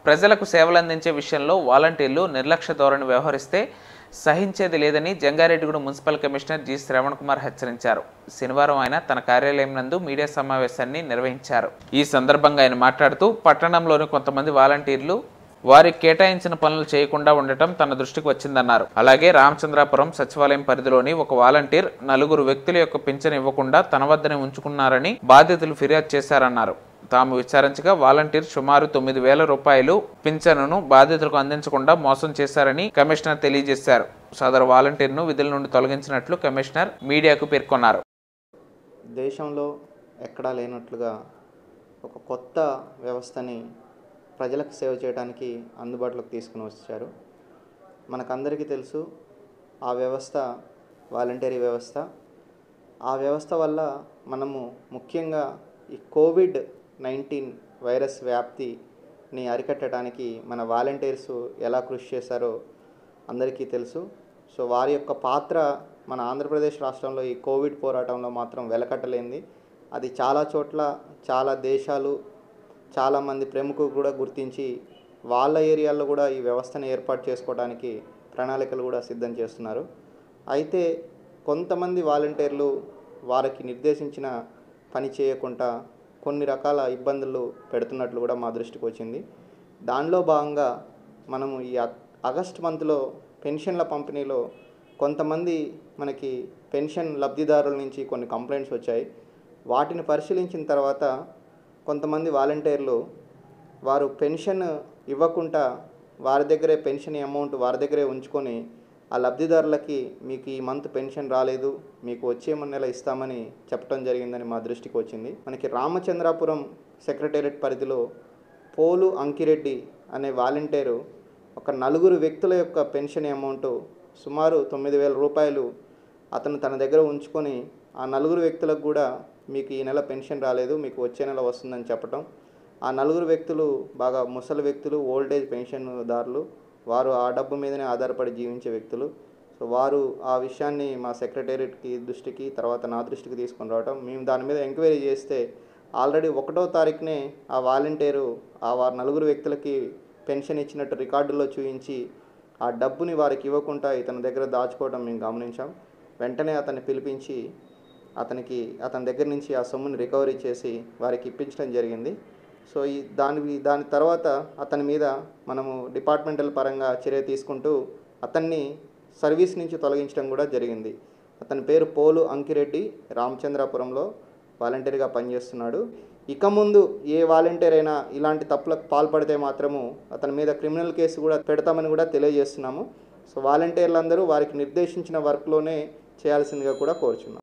ప్రజలకు సేవలందించే విషయంలో వాలంటీర్లు నిర్లక్ష్య ధోరణి వ్యవహరిస్తే సహించేది లేదని Jangareddyguda municipal commissioner G Shravan Kumar హెచ్చరించారు శనివారం ఆయన తన కార్యాలయం నందు మీడియా సమావేశాన్ని నిర్వహించారు ఈ సందర్భంగా ఆయన మాట్లాడుతూ పట్టణంలోని కొంతమంది వాలంటీర్లు వారికి కేటాయించిన పనులు చేయకుండా ఉండటం తన దృష్టికి వచ్చిందన్నారు అలాగే రామచంద్రాపురం సచివాలయం పరిధిలోని ఒక వాలంటీర్ నలుగురు వ్యక్తుల యొక్క పింఛను ఇవ్వకుండా తన వద్దనే ఉంచుకున్నారని బాధితులు ఫిర్యాదు చేశారన్నారు తాము విచారించగా వాలంటీర్ సుమారు తొమ్మిది వేల రూపాయలు పింఛనును బాధితులకు అందించకుండా మోసం చేశారని కమిషనర్ తెలియజేశారు సదరు వాలంటీర్ను విధుల నుండి తొలగించినట్లు కమిషనర్ మీడియాకు పేర్కొన్నారు దేశంలో ఎక్కడా లేనట్లుగా ఒక కొత్త వ్యవస్థని ప్రజలకు సేవ చేయడానికి అందుబాటులోకి తీసుకుని వచ్చారు మనకందరికీ తెలుసు ఆ వ్యవస్థ వాలంటరీ వ్యవస్థ ఆ వ్యవస్థ వల్ల మనము ముఖ్యంగా ఈ కోవిడ్ నైన్టీన్ వైరస్ వ్యాప్తిని అరికట్టడానికి మన వాలంటీర్స్ ఎలా కృషి చేశారో అందరికీ తెలుసు సో వారి యొక్క పాత్ర మన ఆంధ్రప్రదేశ్ రాష్ట్రంలో ఈ కోవిడ్ పోరాటంలో మాత్రం వెలకట్టలేంది అది చాలా చోట్ల చాలా దేశాలు చాలామంది ప్రముఖులు కూడా గుర్తించి వాళ్ళ ఏరియాల్లో కూడా ఈ వ్యవస్థను ఏర్పాటు చేసుకోవడానికి ప్రణాళికలు కూడా సిద్ధం చేస్తున్నారు అయితే కొంతమంది వాలంటీర్లు వారికి నిర్దేశించిన పని చేయకుండా కొన్ని రకాల ఇబ్బందులు పెడుతున్నట్లు కూడా మా దృష్టికి వచ్చింది దానిలో భాగంగా మనము ఈ అగ్- ఆగస్ట్ మంత్లో పెన్షన్ల పంపిణీలో కొంతమంది మనకి పెన్షన్ లబ్ధిదారుల నుంచి కొన్ని కంప్లైంట్స్ వచ్చాయి వాటిని పరిశీలించిన తర్వాత కొంతమంది వాలంటీర్లు వారు పెన్షన్ ఇవ్వకుండా వారి దగ్గరే పెన్షన్ అమౌంట్ వారి దగ్గరే ఉంచుకొని ఆ లబ్ధిదారులకి మీకు ఈ మంత్ పెన్షన్ రాలేదు మీకు వచ్చే నెల ఇస్తామని చెప్పడం జరిగిందని మా దృష్టికి వచ్చింది మనకి రామచంద్రాపురం సెక్రటేరియట్ పరిధిలో పోలు అంకిరెడ్డి అనే వాలంటీరు ఒక నలుగురు వ్యక్తుల యొక్క పెన్షన్ అమౌంట్ సుమారు తొమ్మిది వేల రూపాయలు అతను తన దగ్గర ఉంచుకొని ఆ నలుగురు వ్యక్తులకు కూడా మీకు ఈ నెల పెన్షన్ రాలేదు మీకు వచ్చే నెల వస్తుందని చెప్పటం ఆ నలుగురు వ్యక్తులు బాగా ముసలి వ్యక్తులు ఓల్డేజ్ పెన్షన్దారులు వారు ఆ డబ్బు మీదనే ఆధారపడి జీవించే వ్యక్తులు సో వారు ఆ విషయాన్ని మా సెక్రటేరియట్కి దృష్టికి తర్వాత నా దృష్టికి తీసుకొని రావటం మేము దాని మీద ఎంక్వైరీ చేస్తే ఆల్రెడీ ఒకటో తారీఖునే ఆ వాలంటీరు ఆ వారు నలుగురు వ్యక్తులకి పెన్షన్ ఇచ్చినట్టు రికార్డుల్లో చూపించి ఆ డబ్బుని వారికి ఇవ్వకుండా ఇతని దగ్గర దాచుకోవడం మేము గమనించాం వెంటనే అతన్ని పిలిపించి అతనికి అతని దగ్గర నుంచి ఆ సొమ్ముని రికవరీ చేసి వారికి ఇప్పించడం జరిగింది సో ఈ దాని దాని తర్వాత అతని మీద మనము డిపార్ట్మెంటల్ పరంగా చర్య తీసుకుంటూ అతన్ని సర్వీస్ నుంచి తొలగించడం కూడా జరిగింది అతని పేరు పోలు అంకిరెడ్డి రామచంద్రాపురంలో వాలంటీర్గా పనిచేస్తున్నాడు ఇక ముందు ఏ వాలంటీర్ అయినా ఇలాంటి తప్పులకు పాల్పడితే మాత్రము అతని మీద క్రిమినల్ కేసు కూడా పెడతామని కూడా తెలియజేస్తున్నాము సో వాలంటీర్లందరూ వారికి నిర్దేశించిన వర్క్లోనే చేయాల్సిందిగా కూడా కోరుచున్నాం